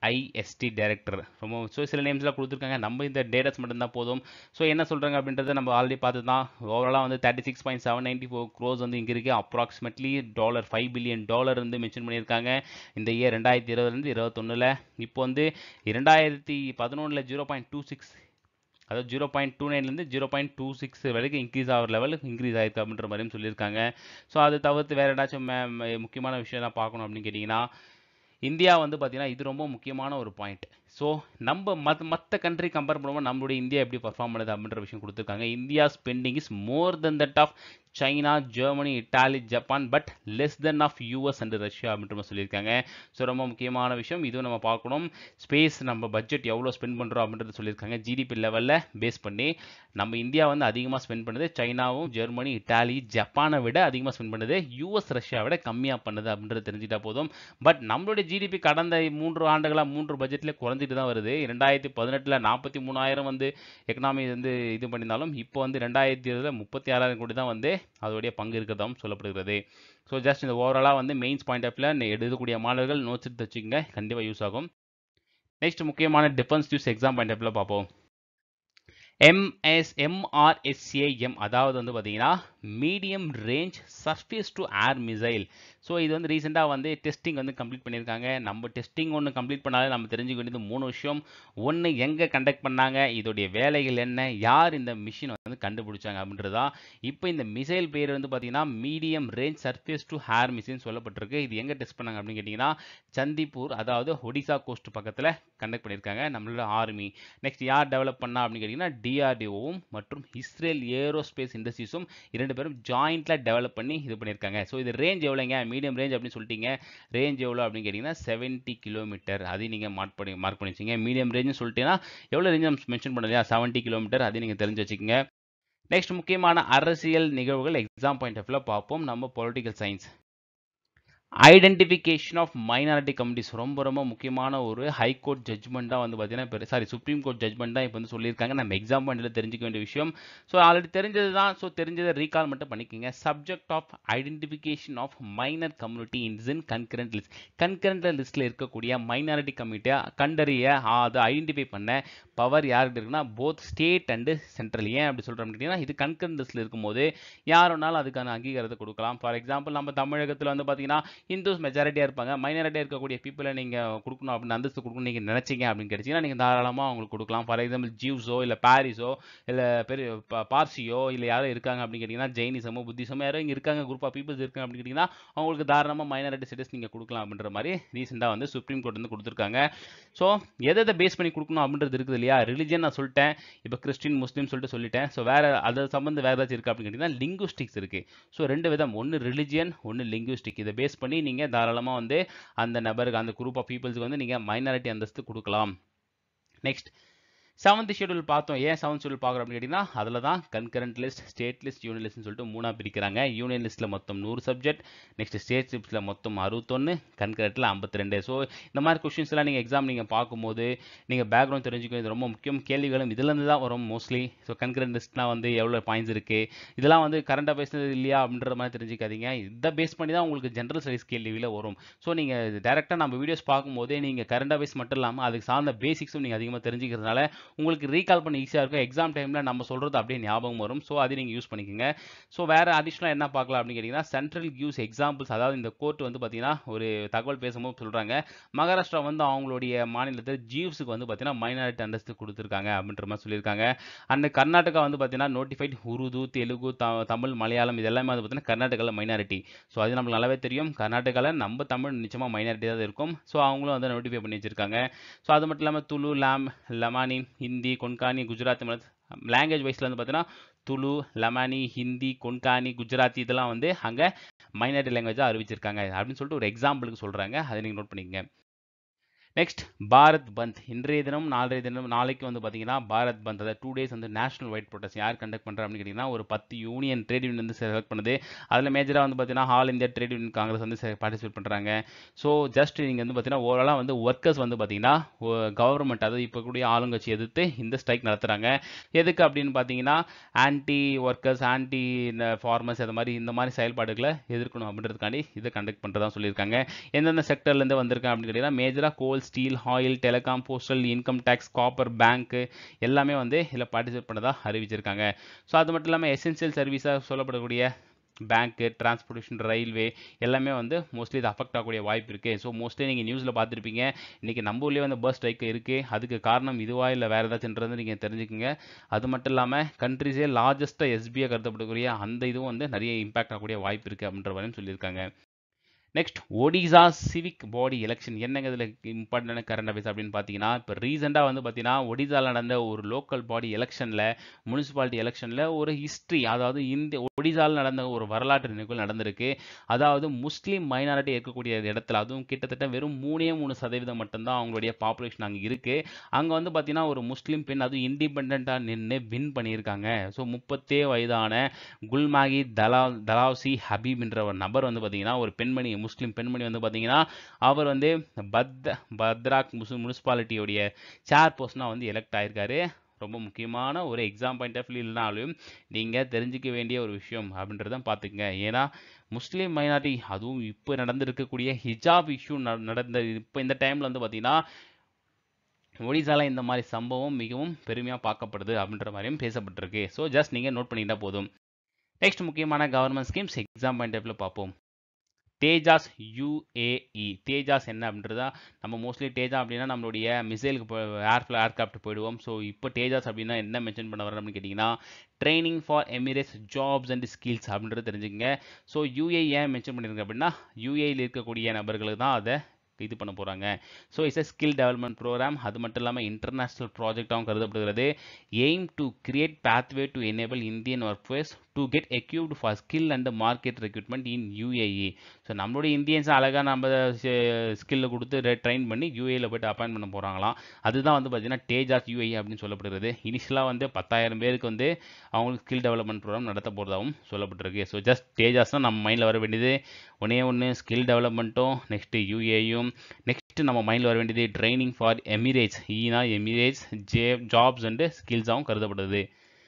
IIST director ரொம்ப ஸோ சில நேம்ஸ்லாம் கொடுத்துருக்காங்க நம்ம இந்த டேட்டாஸ் மட்டும்தான் போதும் ஸோ என்ன சொல்கிறாங்க அப்படின்றத நம்ம ஆல்ரெடி பார்த்து தான் ஓவராலாக வந்து thirty six point seven ninety four crores வந்து இங்கே இருக்குது approximately dollar five billion dollar வந்து மென்ஷன் பண்ணியிருக்காங்க இந்த இயர் ரெண்டாயிரத்தி இருபதுலேருந்து இருபத்தொன்னில் இப்போ வந்து இரண்டாயிரத்தி பதினொன்றில் ஜீரோ பாயிண்ட் டூ சிக்ஸ் அதாவது ஜீரோ பாயிண்ட் டூ நைன்லேருந்து ஜீரோ பாயிண்ட் டூ சிக்ஸ் வரைக்கும் இன்க்ரீஸ் ஆகிற லெவலுக்கு இன்க்ரீஸ் ஆயிருக்கு அப்படின்ற மாதிரியும் சொல்லியிருக்காங்க ஸோ அது தவிர்த்து வேறு ஏதாச்சும் முக்கியமான விஷயம் பார்க்கணும் அப்படின்னு கேட்டிங்கன்னா இந்தியா வந்து பார்த்திங்கன்னா இது ரொம்ப முக்கியமான ஒரு பாயிண்ட் ஸோ நம்ம மத் மற்ற கண்ட்ரி கம்பேர் பண்ணும்போது நம்மளுடைய இந்தியா எப்படி பர்ஃபார்ம் பண்ணுது அப்படின்ற விஷயம் கொடுத்துருக்காங்க India spending is more then that of China Germany Italy Japan but less then of US and Russia அப்படின்ற மாதிரி சொல்லியிருக்காங்க ஸோ ரொம்ப முக்கியமான விஷயம் இதுவும் நம்ம பார்க்கணும் ஸ்பேஸ் நம்ம பட்ஜெட் எவ்வளோ ஸ்பெண்ட் பண்ணுறோம் அப்படின்றது சொல்லியிருக்காங்க ஜிடிபி லெவலில் பேஸ் பண்ணி நம்ம இந்தியா வந்து அதிகமாக ஸ்பெண்ட் பண்ணுது சைனாவும் ஜெர்மனி இட்டாலி ஜப்பானை விட அதிகமாக ஸ்பெண்ட் பண்ணுது யூஎஸ் ரஷ்யா விட கம்மியாக பண்ணுது அப்படின்றது தெரிஞ்சுட்டா போதும் பட் நம்மளுடைய ஜிடிபி கடந்த மூன்று ஆண்டுகளாக மூன்று பட்ஜெட்டில் குறைஞ்சிட்டு தான் வருது ரெண்டாயிரத்தி பதினெட்டில் நாற்பத்தி மூணாயிரம் வந்து எக்கனாமி வந்து இது பண்ணியிருந்தாலும் இப்போ வந்து ரெண்டாயிரத்தி இருபதில் முப்பத்தி ஆறாயிரம் கோடி தான் வந்து அதோடைய பங்கு இருக்கிறதாகவும் சொல்லப்படுகிறது ஸோ ஜஸ்ட் இந்த ஓவராலாக வந்து மெயின்ஸ் பாயிண்ட் ஆஃப்ல எழுதக்கூடிய மாணவர்கள் நோட்ஸ் எடுத்து வச்சுக்கோங்க கண்டிப்பாக யூஸ் ஆகும் நெக்ஸ்ட் முக்கியமான டிஃபென்ஸ் நியூஸ் எக்ஸாம் பாயிண்ட் ஆஃப்ல பார்ப்போம் எம்எஸ் எம்ஆர்எஸ்ஏஎம் அதாவது வந்து பார்த்தீங்கன்னா medium range surface to air missile so இது வந்து ரீசெண்டாக வந்து டெஸ்டிங் வந்து கம்ப்ளீட் பண்ணியிருக்காங்க நம்ம டெஸ்டிங் ஒன்று கம்ப்ளீட் பண்ணாலே நம்ம தெரிஞ்சுக்க வேண்டியது மூணு விஷயம் ஒன்று எங்கே கண்டக்ட் பண்ணாங்க இதோடைய வேலைகள் என்ன யார் இந்த மிஷின் வந்து கண்டுபிடிச்சாங்க அப்படின்றது தான் இப்போ இந்த மிசைல் பேர் வந்து பார்த்தீங்கன்னா medium range surface to air missile சொல்லப்பட்டிருக்கு இது எங்கே டெஸ்ட் பண்ணாங்க அப்படின்னு கேட்டிங்கன்னா சந்திப்பூர் அதாவது ஒடிசா கோஸ்ட் பக்கத்தில் கண்டக்ட் பண்ணியிருக்காங்க நம்மளோட ஆர்மி நெக்ஸ்ட் யார் டெவலப் பண்ணா அப்படின்னு கேட்டிங்கன்னா டிஆர்டிஓவும் மற்றும் இஸ்ரேல் ஏரோஸ்பேஸ் இண்டஸ்ட்ரீஸும் இரண்டு பேரும் ஜாயிண்ட்டில் டெவலப் பண்ணி இது பண்ணியிருக்காங்க ஸோ இது ரேஞ்ச் எவ்வளோங்க மீடியம் ரேஞ்ச் அப்படின்னு சொல்லிட்டீங்க ரேஞ்ச் எவ்வளோ அப்படின்னு கேட்டிங்கன்னா செவன்ட்டி கிலோமீட்டர் அதையும் நீங்கள் மார்க் பண்ணி மார்க் பண்ணி வச்சிங்க மீடியம் ரேஞ்சுன்னு சொல்லிட்டீங்கன்னா எவ்வளோ ரேஞ்ச் மென்ஷன் பண்ணலையா செவன்ட்டி கிலோமீட்டர் அதையும் நீங்கள் தெரிஞ்சு வச்சுக்கோங்க நெக்ஸ்ட் முக்கியமான அரசியல் நிகழ்வுகள் எக்ஸாம் பாயிண்ட் ஆஃப்ல பார்ப்போம் நம்ம political science identification of minority communities ரொம்ப ரொம்ப முக்கியமான ஒரு ஹைகோர்ட் ஜட்ஜ்மெண்ட் தான் வந்து பார்த்தீங்கன்னா இப்போ சாரி சுப்ரீம் கோர்ட் ஜட்ஜ்மெண்ட் தான் இப்போ வந்து சொல்லியிருக்காங்க நம்ம எக்ஸாம் பாயிண்டில் தெரிஞ்சுக்க வேண்டிய விஷயம் ஸோ ஆல்ரெடி தெரிஞ்சது தான் ஸோ தெரிஞ்சதை ரீகால் மட்டும் பண்ணிக்கோங்க subject of identification of minor community இன்ஸ் இன் கன்கரண்ட் லிஸ்ட் கன்கரண்ட் லிஸ்ட்டில் இருக்கக்கூடிய மைனாரிட்டி கம்யூனிட்டியை கண்டறிய அதை ஐடென்டிஃபை பண்ண பவர் யாருக்கு இருக்குன்னா போத் ஸ்டேட் அண்டு சென்ட்ரல் ஏன் அப்படி சொல்கிறோம் அப்படின்னா இது கன்கரண்ட் லிஸ்ட்டில் இருக்கும்போது யார் வேணாலும் அதுக்கான அங்கீகாரத்தை கொடுக்கலாம் ஃபார் எக்ஸாம்பிள் நம்ம தமிழகத்தில் வந்து பார்த்தீங்கன்னா இந்துஸ் மெஜாரிட்டியாக இருப்பாங்க மைனாரிட்டியாக இருக்கக்கூடிய பீப்புளை நீங்கள் கொடுக்கணும் அப்படின்னு அந்தஸ்து கொடுக்கணும் நீங்கள் நினச்சிங்க அப்படின்னு கிடைச்சிங்கன்னா நீங்கள் தாராளமாக அவங்களுக்கு கொடுக்கலாம் ஃபார் எக்ஸாம்பிள் ஜீவ்ஸோ இல்லை பாரிஸோ இல்லை பெரிய பார்சியோ இல்லை யாரும் இருக்காங்க அப்படின்னு கேட்டிங்கன்னா ஜெயினிசமோ புத்திசமோ யாரோ இங்கே இருக்காங்க குரூப் ஆஃப் பீப்புள்ஸ் இருக்காங்க அப்படின்னு கேட்டிங்கன்னா அவங்களுக்கு தாராளமாக மைனாரிட்டி ஸ்டேட்டஸ் நீங்கள் கொடுக்கலாம் அப்படின்ற மாதிரி ரீசெண்டாக வந்து சுப்ரீம் கோர்ட் வந்து கொடுத்துருக்காங்க ஸோ எதை எதை பேஸ் பண்ணி கொடுக்கணும் அப்படின்றது இருக்குது இல்லையா ரிலிஜன் நான் சொல்லிட்டேன் இப்போ கிறிஸ்டின் முஸ்லீம் சொல்லிட்டு சொல்லிட்டேன் ஸோ வேறு அதை சம்மந்த வேறு ஏதாச்சும் இருக்குது அப்படின்னு கேட்டிங்கன்னா லிங்குஸ்டிக்ஸ் இருக்குது ஸோ ரெண்டு விதம் ஒன்று ரிலிஜியன் ஒன்று லிங்குஸ்டிக் இதை பேஸ் பண்ணி நீங்கள் தாராளமாக வந்து அந்த நபருக்கு அந்த குரூப் ஆஃப் பீப்புள்ஸ்க்கு வந்து நீங்கள் மைனாரிட்டி அந்தஸ்து கொடுக்கலாம் நெக்ஸ்ட் செவன்த் ஷெடியூல் பார்த்தோம் ஏன் செவன்த் ஷெடியூல் பார்க்குறோம் அப்படின்னு கேட்டிங்கன்னா அதில் தான் concurrent list state list union லிஸ்ட்னு சொல்லிட்டு மூணாக பிரிக்கிறாங்க யூனியன் லிஸ்ட்டில் மொத்தம் நூறு சப்ஜெக்ட் நெக்ஸ்ட் ஸ்டேட் லிஸ்ட்டில் மொத்தம் அறுபத்தொன்று கன்கரண்ட்டில் ஐம்பத்தி ரெண்டு ஸோ இந்த மாதிரி கொஷின்ஸ் எல்லாம் நீங்கள் எக்ஸாம் நீங்கள் பார்க்கும்போது நீங்கள் பேக்ரவுண்ட் தெரிஞ்சுக்க இது ரொம்ப முக்கியம் கேள்விகளும் இதுலேருந்து தான் வரும் மோஸ்ட்லி ஸோ கன்கரண்ட் லிஸ்ட்லாம் வந்து எவ்வளோ பாயிண்ட்ஸ் இருக்குது இதெல்லாம் வந்து கரண்ட் அஃபேர்ஸ் இல்லையா அப்படின்ற மாதிரி தெரிஞ்சுக்காதீங்க இதை பேஸ் பண்ணி தான் உங்களுக்கு ஜென்ரல் ஸ்டடிஸ் கேள்வியில் வரும் ஸோ நீங்கள் டேரெக்டாக நம்ம வீடியோஸ் பார்க்கும்போதே நீங்கள் கரண்ட் அஃபேர்ஸ் மட்டும் இல்லாமல் அதுக்கு சார்ந்த பேசிக்ஸும் நீங்கள் அதிகமாக தெரிஞ்சுக்கிறதுனால உங்களுக்கு ரீகால் பண்ண ஈஸியாக இருக்கும் எக்ஸாம் டைமில் நம்ம சொல்கிறது அப்படியே ஞாபகம் வரும் ஸோ அதை நீங்கள் யூஸ் பண்ணிக்கோங்க ஸோ வேறு அடிஷ்னலாக என்ன பார்க்கலாம் அப்படின்னு கேட்டிங்கன்னா சென்ட்ரல் கியூஸ் எக்ஸாம்பிள்ஸ் அதாவது இந்த கோர்ட் வந்து பார்த்தீங்கன்னா ஒரு தகவல் பேசும்போது சொல்கிறாங்க மகாராஷ்டிரா வந்து அவங்களுடைய மாநிலத்தில் ஜீவ்ஸுக்கு வந்து பார்த்தீங்கன்னா மைனாரிட்டி அந்தஸ்து கொடுத்துருக்காங்க அப்படின்ற மாதிரி சொல்லியிருக்காங்க அண்ட் கர்நாடகா வந்து பார்த்தீங்கன்னா நோட்டிஃபைட் உருது தெலுங்கு த தமிழ் மலையாளம் இது எல்லாமே வந்து பார்த்தீங்கன்னா கர்நாடகாவில் மைனாரிட்டி ஸோ அது நம்மளுக்கு நல்லாவே தெரியும் கர்நாடகாவில் நம்ம தமிழ் நிச்சயமாக மைனாரிட்டி தான் இருக்கும் ஸோ அவங்களும் வந்து நோட்டிஃபை பண்ணி வச்சிருக்காங்க ஸோ அது மட்டும் இல்லாமல் துளு லாம் லமானி ஹிந்தி கொன்கானி குஜராத்தி லாங்குவேஜ் வைஸில் வந்து பார்த்தீங்கன்னா துளு லமானி ஹிந்தி கொன்கானி குஜராத்தி இதெல்லாம் வந்து அங்கே மைனாரிட்டி லாங்குவேஜாக அறிவிச்சிருக்காங்க அப்படின்னு சொல்லிட்டு ஒரு எக்ஸாம்பிளுக்கு சொல்கிறாங்க அதை நீங்கள் நோட் பண்ணிக்கங்க நெக்ஸ்ட் பாரத் பந்த் இன்றைய தினம் நாளைய தினம் நாளைக்கு வந்து பார்த்தீங்கன்னா பாரத் பந்த் அதாவது டூ டேஸ் வந்து நேஷனல் ஒயிட் ப்ரொட்டஸ்ட் யார் கண்டக்ட் பண்ணுறா அப்படின்னு கேட்டிங்கன்னா ஒரு பத்து யூனியன் ட்ரேட் யூனியன் வந்து செலக்ட் பண்ணுது அதில் மேஜராக வந்து பார்த்தீங்கன்னா all India trade union congress வந்து பார்ட்டிசிபேட் பண்ணுறாங்க ஸோ ஜஸ்ட் நீங்கள் வந்து பார்த்தீங்கன்னா ஓவராலாக வந்து ஒர்க்கர்ஸ் வந்து பார்த்தீங்கன்னா கவர்மெண்ட் அதாவது இப்போ கூடிய ஆளுங்கட்சி எதிர்த்து இந்த ஸ்ட்ரைக் நடத்துகிறாங்க எதுக்கு அப்படின்னு பார்த்தீங்கன்னா ஆன்டி ஒர்க்கர்ஸ் ஆன்டி ஃபார்மர்ஸ் அது மாதிரி இந்த மாதிரி செயல்பாடுகளை எதிர்க்கணும் அப்படின்றதுக்காண்டி இதை கண்டக்ட் பண்ணுறதா சொல்லியிருக்காங்க எந்தெந்த செக்டர்லேருந்து வந்திருக்காங்க அப்படின்னு கேட்டிங்கன்னா மேஜராக coal metal steel oil telecom postal income tax copper bank எல்லாமே வந்து இதில் பார்ட்டிசிபேட் பண்ணதாக அறிவிச்சிருக்காங்க ஸோ அது மட்டும் இல்லாமல் எசென்சியல் சர்வீஸாக சொல்லப்படக்கூடிய பேங்க்கு டிரான்ஸ்போர்ட்டேஷன் ரயில்வே எல்லாமே வந்து மோஸ்ட்லி இது அஃபெக்ட் ஆகக்கூடிய வாய்ப்பு இருக்குது ஸோ மோஸ்ட்லி நீங்கள் நியூஸில் பார்த்துருப்பீங்க இன்றைக்கி நம்ம ஊர்லேயே வந்து பஸ் ஸ்ட்ரைக் இருக்குது அதுக்கு காரணம் இதுவா இல்லை வேறு ஏதாச்சுன்றது நீங்கள் தெரிஞ்சுக்கங்க அது மட்டும் இல்லாமல் கண்ட்ரிஸே லார்ஜஸ்ட்டாக எஸ்பிஐ கருதப்படக்கூடிய அந்த இதுவும் வந்து நிறைய இம்பாக்ட் ஆகக்கூடிய வாய்ப்பு இருக்குது அப்படின்ற மாதிரியும் சொல்லியிருக்காங்க next Odisha civic body election என்னங்க இதில் இம்பார்ட்டன்டான கரண்ட் அஃபேர்ஸ் அப்படின்னு பார்த்தீங்கன்னா இப்போ ரீசெண்டாக வந்து பார்த்தீங்கன்னா ஒடிசாவில் நடந்த ஒரு லோக்கல் பாடி எலெக்ஷனில் முனிசிபாலிட்டி எலெக்ஷனில் ஒரு ஹிஸ்ட்ரி அதாவது இந்த ஒடிசாவில் நடந்த ஒரு வரலாற்று நிகழ்வு நடந்திருக்கு அதாவது முஸ்லீம் மைனாரிட்டி இருக்கக்கூடிய இடத்துல அதுவும் கிட்டத்தட்ட வெறும் மூணே மூணு சதவீதம் மட்டும்தான் அவங்களுடைய பாப்புலேஷன் அங்கே இருக்குது அங்கே வந்து பார்த்தீங்கன்னா ஒரு முஸ்லீம் பெண் அதுவும் இண்டிபெண்ட்டாக நின்று வின் பண்ணியிருக்காங்க ஸோ முப்பத்தே வயதான குல்மாகி தலா தலாவ்சி ஹபீப்ன்ற ஒரு நபர் வந்து பார்த்தீங்கன்னா ஒரு பெண்மணி முஸ்லீம் பெண்மணி வந்து பார்த்தீங்கன்னா அவர் வந்து பத் பத்ராக் முஸ் முனிசிபாலிட்டியோடைய சேர் பர்சனாக வந்து எலெக்ட் ஆயிருக்காரு ரொம்ப முக்கியமான ஒரு எக்ஸாம் பாயிண்ட் ஆஃப் வியூனாலும் நீங்கள் தெரிஞ்சிக்க வேண்டிய ஒரு விஷயம் அப்படின்றத பார்த்துக்குங்க ஏன்னா முஸ்லீம் மைனாரிட்டி அதுவும் இப்போ நடந்திருக்கக்கூடிய ஹிஜாப் இஷ்யூ நடந்த இப்போ இந்த டைமில் வந்து பார்த்தீங்கன்னா ஒடிசால இந்த மாதிரி சம்பவம் மிகவும் பெருமையாக பார்க்கப்படுது அப்படின்ற மாதிரியும் பேசப்பட்டிருக்கு ஸோ ஜஸ்ட் நீங்கள் நோட் பண்ணிக்கிட்டா போதும் நெக்ஸ்ட் முக்கியமான கவர்மெண்ட் ஸ்கீம்ஸ் எக்ஸாம் பாயிண்ட் ஆஃப்ல பார்ப்போம் தேஜாஸ் யூஏஇ தேஜாஸ் என்ன அப்படின்றதா நம்ம மோஸ்ட்லி தேஜா அப்படின்னா நம்மளுடைய மிசைலுக்கு போ ஏர் ஏர்கிராஃப்ட் போயிடுவோம் ஸோ இப்போ தேஜாஸ் அப்படின்னா என்ன மென்ஷன் பண்ண வரேன் அப்படின்னு கேட்டிங்கன்னா training for Emirates jobs and skills அப்படின்றது தெரிஞ்சுக்கங்க ஸோ யூஏ ஏன் மென்ஷன் பண்ணியிருங்க அப்படின்னா யூஏயில் இருக்கக்கூடிய நபர்களுக்கு தான் அதை இது பண்ண போகிறாங்க so it's a skill development program அது மட்டும் இல்லாமல் இன்டர்நேஷ்னல் ப்ராஜெக்டாகவும் கருதப்படுகிறது aim to create pathway to enable Indian work force to get equipped for skill and market recruitment in UAE so நம்மளுடைய இந்தியன்ஸ் அழகாக நம்ம ஸ்கில்லை கொடுத்து ட்ரெயின் பண்ணி யூஏயில் போய்ட்டு அப்பாயின் பண்ண போகிறாங்களாம் அதுதான் வந்து பார்த்தீங்கன்னா டேஜாஸ் யூஏ அப்படின்னு சொல்லப்படுகிறது இனிஷியலாக வந்து பத்தாயிரம் பேருக்கு வந்து அவங்களுக்கு ஸ்கில் டெவலப்மெண்ட் ப்ரோக்ராம் நடத்த போகிறதாகவும் சொல்லப்பட்டிருக்கு ஸோ ஜஸ்ட் டேஜாஸ்னால் நம்ம மைண்டில் வர வேண்டியது ஒன்றே ஒன்று ஸ்கில் டெவலப்மெண்ட்டும் நெக்ஸ்ட்டு யூஏயும் நெக்ஸ்ட் நம்ம மைண்டில் வர வேண்டியது ட்ரைனிங் ஃபார் எமிரேட்ஸ் ஈனா எமிரேட்ஸ் ஜே ஜாப்ஸ் அண்டு ஸ்கில்ஸாகவும் கருதப்படுது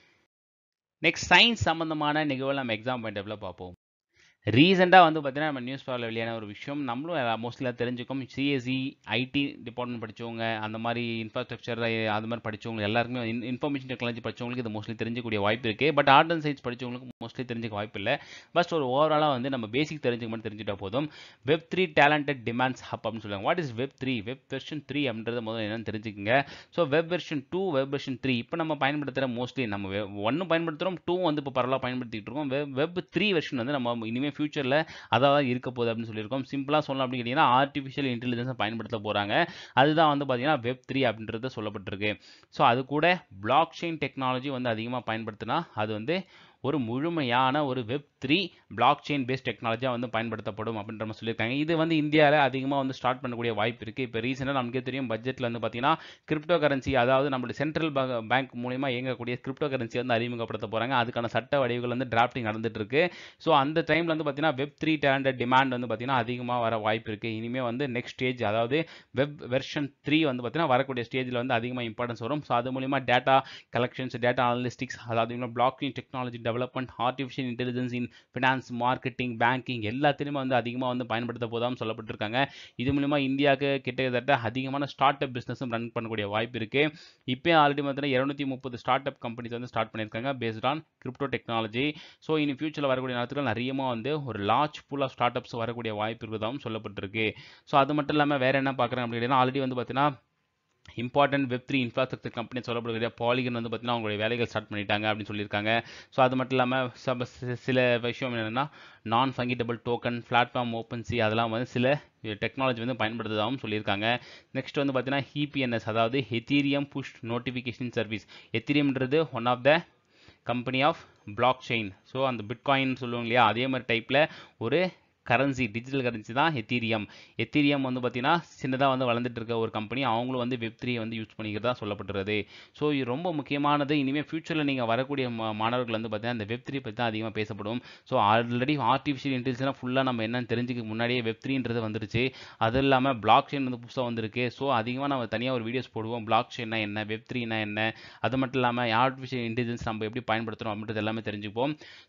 நெக்ஸ்ட் சயின்ஸ் சம்மந்தமான நிகழ்வு நம்ம எக்ஸாம் பாயிண்ட் ஆஃப்ல பார்ப்போம் ரீசெண்டாக வந்து பார்த்தீங்கன்னா நம்ம நியூஸ் பேப்பரில் வெளியான ஒரு விஷயம் நம்மளும் மோஸ்ட்லி தெரிஞ்சுக்கோம் சிஎஸ்சி ஐடி டிபார்ட்மெண்ட் படித்தவங்க அந்த மாதிரி இன்ஃப்ராஸ்ட்ரக்சர் அது மாதிரி படித்தவங்க எல்லாருக்குமே இன்ஃபர்மேஷன் டெக்னாலஜி படித்தவங்களுக்கு இது மோஸ்ட்லி தெரிஞ்சக்கூடிய வாய்ப்பு இருக்குது பட் ஆர்ட் அண்ட் சயின்ஸ் படித்தவங்களுக்கு மோஸ்ட்லி தெரிஞ்சுக்க வாய்ப்பு இல்லை பட் ஒரு ஓவராலாக வந்து நம்ம பேசிக் தெரிஞ்சுக்க மட்டும் தெரிஞ்சுட்டா போதும் web three talented demands hub அப்படின்னு சொல்லுவாங்க what is web three web version three அப்படின்றத முதல்ல என்னன்னு தெரிஞ்சுக்கங்க so web version two web version three இப்போ நம்ம பயன்படுத்துகிற மோஸ்ட்லி நம்ம ஒன்றும் பயன்படுத்துகிறோம் டூ வந்து இப்போ பரவாயில்ல பயன்படுத்திட்டு இருக்கோம் வெப் வெப் த்ரீ வெர்ஷன் வந்து நம்ம இனிமேல் ஃபியூச்சரில் அதாவது இருக்க போகுது அப்படின்னு சொல்லியிருக்கோம் சிம்பிளாக சொல்லலாம் அப்படின்னு கேட்டிங்கன்னா ஆர்டிஃபிஷியல் இன்டெலிஜென்ஸை பயன்படுத்த போகிறாங்க அதுதான் வந்து பார்த்தீங்கன்னா வெப் த்ரீ அப்படின்றது சொல்லப்பட்டிருக்கு ஸோ அது கூட பிளாக் செயின் டெக்னாலஜி வந்து அதிகமாக பயன்படுத்தினா அது வந்து ஒரு முழுமையான ஒரு web three block chain based டெக்னாலஜியாக வந்து பயன்படுத்தப்படும் அப்படின்ற மாதிரி சொல்லியிருக்காங்க இது வந்து இந்தியாவில் அதிகமாக வந்து ஸ்டார்ட் பண்ணக்கூடிய வாய்ப்பு இருக்குது இப்போ ரீசெண்டாக நமக்கே தெரியும் பட்ஜெட்டில் வந்து பார்த்தீங்கன்னா கிரிப்டோ கரன்சி அதாவது நம்மளுடைய சென்ட்ரல் பேங்க் மூலிமா இயங்கக்கூடிய கிரிப்டோ கரன்சி வந்து அறிமுகப்படுத்த போகிறாங்க அதுக்கான சட்ட வடிவுகள் வந்து டிராஃப்டிங் நடந்துட்டு இருக்கு ஸோ அந்த டைமில் வந்து பார்த்தீங்கன்னா வெப் த்ரீ டேலண்டட் டிமாண்ட் வந்து பார்த்தீங்கன்னா அதிகமாக வர வாய்ப்பு இருக்குது இனிமேல் வந்து நெக்ஸ்ட் ஸ்டேஜ் அதாவது வெப் வெர்ஷன் த்ரீ வந்து பார்த்தீங்கன்னா வரக்கூடிய ஸ்டேஜில் வந்து அதிகமாக இம்பார்ட்டன்ஸ் வரும் ஸோ அது மூலிமா டேட்டா கலெக்ஷன்ஸ் டேட்டா அனலிஸ்டிக்ஸ் அதாவது block technology development artificial intelligence in finance marketing banking எல்லாத்துலேயுமே வந்து அதிகமாக வந்து பயன்படுத்த போதாம் சொல்லப்பட்டிருக்காங்க இது மூலிமா இந்தியாவுக்கு கிட்டத்தட்ட அதிகமான ஸ்டார்ட் அப் பிஸ்னஸும் ரன் பண்ணக்கூடிய வாய்ப்பு இருக்குது இப்போ ஆல்ரெடி பார்த்தீங்கன்னா இரநூத்தி முப்பது ஸ்டார்ட் அப் கம்பெனிஸ் வந்து ஸ்டார்ட் பண்ணியிருக்காங்க based on crypto technology so இனி ஃபியூச்சரில் வரக்கூடிய நேரத்தில் நிறையமாக வந்து ஒரு large full of start ups வரக்கூடிய வாய்ப்பு இருக்கிறதாகவும் சொல்லப்பட்டிருக்கு ஸோ அது மட்டும் இல்லாமல் வேறு என்ன பார்க்குறேன் அப்படின்னா ஆல்ரெடி வந்து பார்த்தீங்கன்னா important web three infrastructure company சொல்லப்படக்கூடிய பாலிகன் வந்து பார்த்தீங்கன்னா அவங்களுடைய வேலைகள் ஸ்டார்ட் பண்ணிட்டாங்க அப்படின்னு சொல்லியிருக்காங்க ஸோ அது மட்டும் இல்லாமல் சப சில விஷயம் என்னென்னா non fungible token platform OpenSea அதெல்லாம் வந்து சில டெக்னாலஜி வந்து பயன்படுத்துதாகவும் சொல்லியிருக்காங்க நெக்ஸ்ட் வந்து பார்த்தீங்கன்னா ஹிபிஎன்எஸ் அதாவது ஹெத்தீரியம் புஷ் நோட்டிஃபிகேஷன் சர்வீஸ் எத்தீரியம்ன்றது one of the company of block chain so அந்த பிட்காயின் சொல்லுவாங்க இல்லையா அதே மாதிரி டைப்பில் ஒரு கரன்சி டிஜிட்டல் கரன்சி தான் எத்தீரியம் எத்தீரியம் வந்து பார்த்தீங்கன்னா சின்னதாக வந்து வளர்ந்துட்டு இருக்க ஒரு கம்பெனி அவங்களும் வந்து வெப் த்ரீ வந்து யூஸ் பண்ணிக்கிறதா சொல்லப்பட்டுருது ஸோ இது ரொம்ப முக்கியமானது இனிமேல் ஃபியூச்சரில் நீங்கள் வரக்கூடிய மா- மாணவர்கள் வந்து பார்த்தீங்கன்னா இந்த வெப் த்ரீ பற்றி தான் அதிகமாக பேசப்படும் ஸோ ஆல்ரெடி ஆர்டிஃபிஷியல் இன்டெலிஜென்ஸ்லாம் ஃபுல்லாக நம்ம என்னன்னு தெரிஞ்சுக்க முன்னாடியே வெப் த்ரீன்றது வந்துருச்சு அது இல்லாமல் பிளாக் செயின் வந்து புதுசாக வந்திருக்கு ஸோ அதிகமாக நம்ம தனியாக ஒரு வீடியோஸ் போடுவோம் பிளாக் செயின்னா என்ன வெப் த்ரீனா என்ன அது மட்டும் இல்லாமல் ஆர்டிஃபிஷியல் இன்டெலிஜென்ஸ் நம்ம எப்படி பயன்படுத்துகிறோம் அப்படின்றது எல்லாமே தெரிஞ்சுப்போம் ஸோ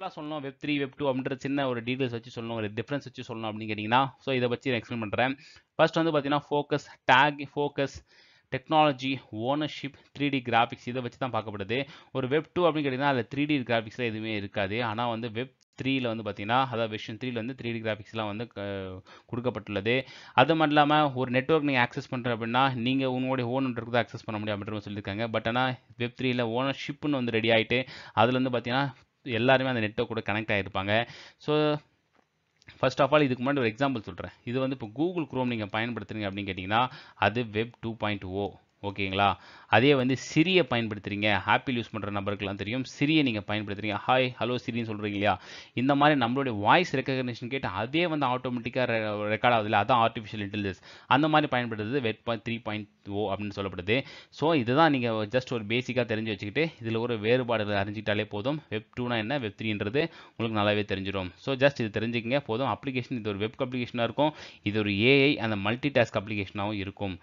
சிம்பிளாக சொல்லணும் வெப் த்ரீ வெப் டூ அப்படின்ற சின்ன ஒரு டீட்டெயில்ஸ் வச்சு சொல்லணும் ஒரு டிஃப்ரென்ஸ் வச்சு சொல்லணும் அப்படின்னு கேட்டிங்கன்னா ஸோ இதை வச்சு எக்ஸ்பிளைன் பண்ணுறேன் ஃபர்ஸ்ட் வந்து பார்த்தீங்கன்னா focus tech focus technology ownership three D graphics இதை வச்சு தான் பார்க்கப்படுது ஒரு வெப் டூ அப்படின்னு கேட்டிங்கன்னா அதில் த்ரீ டி கிராஃபிக்ஸில் எதுவுமே இருக்காது ஆனால் வந்து வெப் த்ரீல வந்து பார்த்தீங்கன்னா அதாவது வெர்ஷன் த்ரீல வந்து த்ரீ டி கிராஃபிக்ஸ்லாம் வந்து கொடுக்கப்பட்டுள்ளது அது மட்டும் இல்லாமல் ஒரு நெட்ஒர்க் நீங்கள் ஆக்சஸ் பண்ணுற அப்படின்னா நீங்கள் உங்களுடைய ஓன் நெட்ஒர்க் தான் ஆக்சஸ் பண்ண முடியும் அப்படின்ற மாதிரி சொல்லியிருக்காங்க பட் ஆனால் வெப் த்ரீல ஓனர்ஷிப்னு வந்து ரெடி ஆகிட்டு அதில் வந்து பார்த்தீங்கன்னா எல்லாருமே அந்த நெட்ஒர்க் கூட கனெக்ட் ஆகிருப்பாங்க ஸோ ஃபர்ஸ்ட் ஆஃப் ஆல் இதுக்கு முன்னாடி ஒரு எக்ஸாம்பிள் சொல்கிறேன் இது வந்து இப்போ கூகுள் குரோம் நீங்கள் பயன்படுத்துறீங்க அப்படின்னு கேட்டிங்கன்னா அது வெப் டூ பாயிண்ட் ஓ ஓகேங்களா அதே வந்து சிரியை பயன்படுத்துறீங்க ஆப்பிள் யூஸ் பண்ணுற நபருக்குலாம் தெரியும் சிரியை நீங்கள் பயன்படுத்துறீங்க ஹாய் ஹலோ சிரின்னு சொல்கிறீங்க இல்லையா இந்த மாதிரி நம்மளுடைய வாய்ஸ் ரெக்கக்னிஷன் கேட்டு அதே வந்து ஆட்டோமேட்டிக்காக ரெக்கார்ட் ஆகுது இல்லை அதான் ஆர்டிஃபிஷியல் இன்டெலிஜென்ஸ் அந்த மாதிரி பயன்படுத்துறது web point three point O அப்படின்னு சொல்லப்படுது ஸோ இதுதான் நீங்கள் ஜஸ்ட் ஒரு பேசிக்காக தெரிஞ்சு வச்சுக்கிட்டு இதில் ஒரு வேறுபாடுகள் அறிஞ்சிட்டாலே போதும் வெப் டூனா என்ன வெப் த்ரீன்றது உங்களுக்கு நல்லாவே தெரிஞ்சிடும் ஸோ ஜஸ்ட் இது தெரிஞ்சுக்கங்க போதும் அப்ளிகேஷன் இது ஒரு வெப் அப்ளிகேஷனாக இருக்கும் இது ஒரு ஏஐ அந்த மல்டி டாஸ்க் அப்ளிகேஷனாகவும் இருக்கும்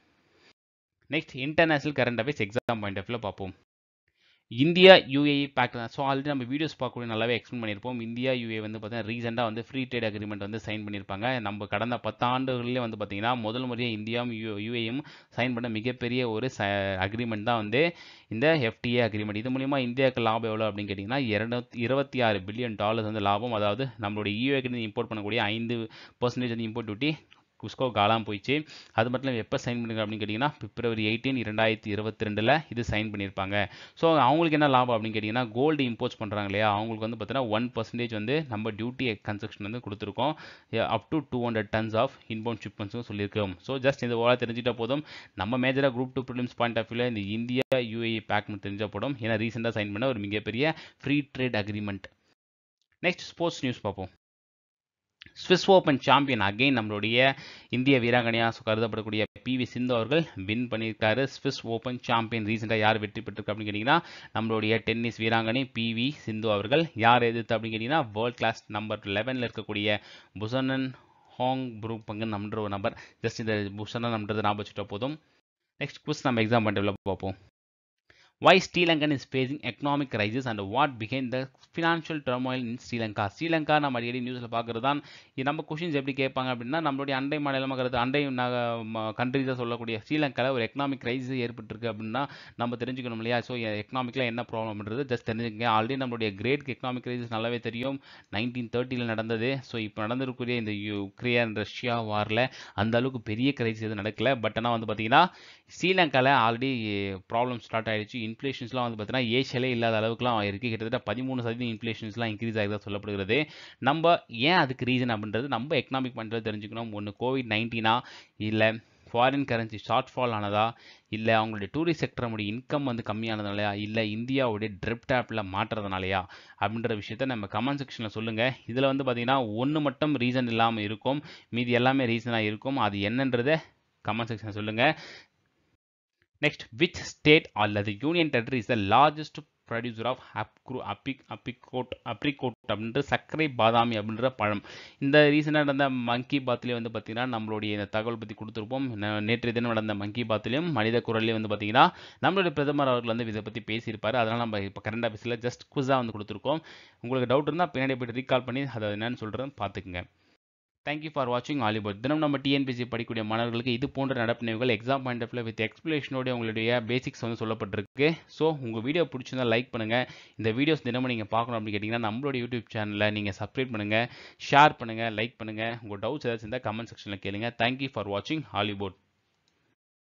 next international current affairs exam point of பார்ப்போம் India UAE pact so already நம்ம வீடியோஸ் பார்க்கக்கூடிய நல்லாவே எக்ஸ்பிளைன் பண்ணியிருப்போம் இந்தியா யூஏ வந்து பார்த்தீங்கன்னா ரீசெண்டாக வந்து ஃப்ரீ ட்ரேட் அக்ரிமெண்ட் வந்து சைன் பண்ணியிருப்பாங்க நம்ம கடந்த பத்தாண்டுகளிலே வந்து பார்த்தீங்கன்னா முதல் முறையாக இந்தியாவும் யூ யூஏயும் சைன் பண்ண மிகப்பெரிய ஒரு ச அக்ரிமெண்ட் தான் வந்து இந்த எஃப்டிஏ அக்ரிமெண்ட் இது மூலிமா இந்தியாவுக்கு லாபம் எவ்வளோ அப்படின்னு கேட்டிங்கன்னா இரநூத்தி இருபத்தி ஆறு பில்லியன் டாலர்ஸ் வந்து லாபம் அதாவது நம்மளுடைய யூஏக்கு இம்போர்ட் பண்ணக்கூடிய ஐந்து பர்சன்டேஜ் வந்து இம்போர்ட் டியூட்டி குஸ்கோ காலாம் போயிடுச்சு அது மட்டும் இல்லாமல் எப்போ சைன் பண்ணிருக்காங்க அப்படின்னு கேட்டிங்கன்னா பிப்ரவரி எயிட்டீன் இரண்டாயிரத்தி இருபத்தி ரெண்டில் இது சைன் பண்ணியிருப்பாங்க ஸோ அவங்களுக்கு என்ன லாபம் அப்படின்னு கேட்டிங்கன்னா கோல்டு இம்போர்ட்ஸ் பண்ணுறாங்க இல்லையா அவங்களுக்கு வந்து பார்த்தீங்கன்னா ஒன் பர்சன்டேஜ் வந்து நம்ம டியூட்டி கன்ஸ்ட்ரக்ஷன் வந்து கொடுத்துருக்கோம் up to two hundred tons of inbound ஷிப்மெண்ட்ஸும் சொல்லியிருக்கோம் ஸோ ஜஸ்ட் இந்த ஓலா தெரிஞ்சிட்டா போதும் நம்ம மேஜராக group two prelims point of வியூவில் இந்த இந்தியா யூஏஇ பேக் தெரிஞ்சால் போதும் ஏன்னா ரீசெண்டாக சைன் பண்ண ஒரு மிகப்பெரிய free trade agreement next sports news பார்ப்போம் ஸ்விஸ் ஓப்பன் சாம்பியன் அகைன் நம்மளுடைய இந்திய வீராங்கனையாக கருதப்படக்கூடிய பி வி சிந்து அவர்கள் வின் பண்ணியிருக்காரு ஸ்விஸ் ஓப்பன் சாம்பியன் ரீசெண்டாக யார் வெற்றி பெற்றிருக்கு அப்படின்னு கேட்டிங்கன்னா நம்மளுடைய டென்னிஸ் வீராங்கனை பி வி சிந்து அவர்கள் யார் எதிர்த்து அப்படின்னு கேட்டிங்கன்னா வேர்ல்ட் கிளாஸ் நம்பர் லெவனில் இருக்கக்கூடிய புசனன் ஹாங் புரூக் பங்கன் நம்மன்ற ஒரு நபர் ஜஸ்ட் இந்த புசனன் நம்மன்றது ஞாபகம் வச்சுட்டா போதும் நெக்ஸ்ட் குவிஸ் நம்ம எக்ஸாம் பண்ணிட்டு பார்ப்போம் why Sri Lankan is facing economic crisis and what behind the financial turmoil in Sri Lanka Sri Lanka நம்ம அடிக்கடி நியூஸில் பார்க்குறது தான் நம்ம கொஷின்ஸ் எப்படி கேட்பாங்க அப்படின்னா நம்மளுடைய அண்டை மாநிலமாக இருக்கிறது அண்டை கண்ட்ரிஸாக சொல்லக்கூடிய ஸ்ரீலங்காவில் ஒரு எக்கனாமிக் கிரைசிஸ் ஏற்பட்டிருக்கு அப்படின்னா நம்ம தெரிஞ்சுக்கணும் இல்லையா ஸோ எக்கனாமிக்கில் என்ன ப்ராப்ளம்ன்றது ஜஸ்ட் தெரிஞ்சுக்கங்க ஆல்ரெடி நம்மளுடைய கிரேட் எக்கனாமிக் கிரைசிஸ் நல்லாவே தெரியும் நைன்டீன் தேர்ட்டியில் நடந்தது ஸோ இப்போ நடந்திருக்கக்கூடிய இந்த யுக்ரைன் ரஷ்யா வாரில் அந்த அளவுக்கு பெரிய கிரைசிஸ் எதுவும் நடக்கல பட் ஆனால் வந்து பார்த்தீங்கன்னா ஸ்ரீலங்காவில் ஆல்ரெடி ப்ராப்ளம் ஸ்டார்ட் ஆயிடுச்சு இன்ஃப்ளேஷன்ஸ்லாம் வந்து பார்த்தீங்கன்னா ஏஷியாலே இல்லாத அளவுக்குலாம் இருக்குது கிட்டத்தட்ட பதிமூணு சதவீதம் இன்ஃப்ளேஷன்ஸ்லாம் இன்க்ரீஸ் ஆகிறதா சொல்லப்படுகிறது நம்ம ஏன் அதுக்கு ரீசன் அப்படின்றது நம்ம எக்கனாமிக் பண்ணுறது தெரிஞ்சுக்கணும் ஒன்று கோவிட் நைன்டீனா இல்லை ஃபாரின் கரன்சி ஷார்ட் ஃபால் ஆனதா இல்லை அவங்களுடைய டூரிஸ்ட் செக்டர் நம்முடைய இன்கம் வந்து கம்மியானதுனாலயா இல்லை இந்தியாவுடைய ட்ரிப் டேப்பில் மாற்றுறதுனாலயா அப்படின்ற விஷயத்த நம்ம கமெண்ட் செக்ஷனில் சொல்லுங்கள் இதில் வந்து பார்த்தீங்கன்னா ஒன்று மட்டும் ரீசன் இல்லாமல் இருக்கும் மீதி எல்லாமே ரீசனாக இருக்கும் அது என்னன்றதை கமெண்ட் செக்ஷனில் சொல்லுங்கள் நெக்ஸ்ட் விச் ஸ்டேட் அல்லது union territory is the largest producer of அப்க்ரூ அப்பிக் அப்பிகோட் அப்ரிகோட் அப்படின்ற சர்க்கரை பாதாமி அப்படின்ற பழம் இந்த ரீசெண்டாக நடந்த மங்கி பாத்லேயே வந்து பார்த்திங்கன்னா நம்மளுடைய இந்த தகவல் பற்றி கொடுத்துருப்போம் நேற்றைய தினம் நடந்த மங்கி பாத்லேயும் மனித குரல்லையும் வந்து பார்த்திங்கன்னா நம்மளுடைய பிரதமர் அவர்கள் வந்து இதை பற்றி பேசியிருப்பார் அதனால் நம்ம இப்போ கரண்ட் ஆஃபீஸில் ஜஸ்ட் குஸாக வந்து கொடுத்துருக்கோம் உங்களுக்கு டவுட் இருந்தால் பின்னாடி போய்ட்டு ரீகால் பண்ணி அதை என்னன்னு சொல்கிறேன் பார்த்துக்குங்க தேங்க்யூ ஃபார் வாட்சிங் ஆலிபோர்ட் தினம் நம்ம டிஎன்பிசி படிக்கக்கூடிய மாணவர்களுக்கு இது போன்ற நடப்பினைவுகள் எக்ஸாம் பாயிண்ட் ஆஃப்ல வித் எக்ஸ்பிளேஷனோட உங்களுடைய பேசிக்ஸ் வந்து சொல்லப்பட்டிருக்கு ஸோ உங்கள் வீடியோ பிடிச்சிருந்தா லைக் பண்ணுங்கள் இந்த வீடியோஸ் தினமும் நீங்கள் பார்க்கணும் அப்படின்னு கேட்டிங்கன்னா நம்மளோட யூடியூப் சேனலில் நீங்கள் சப்ஸ்கிரைப் பண்ணுங்கள் ஷேர் பண்ணுங்கள் லைக் பண்ணுங்கள் உங்கள் டவுட்ஸ் ஏதாச்சும் இருந்தால் கமெண்ட் செக்ஷனில் கேளுங்க தேங்க்யூ ஃபார் வாட்சிங் ஹாலிவுட்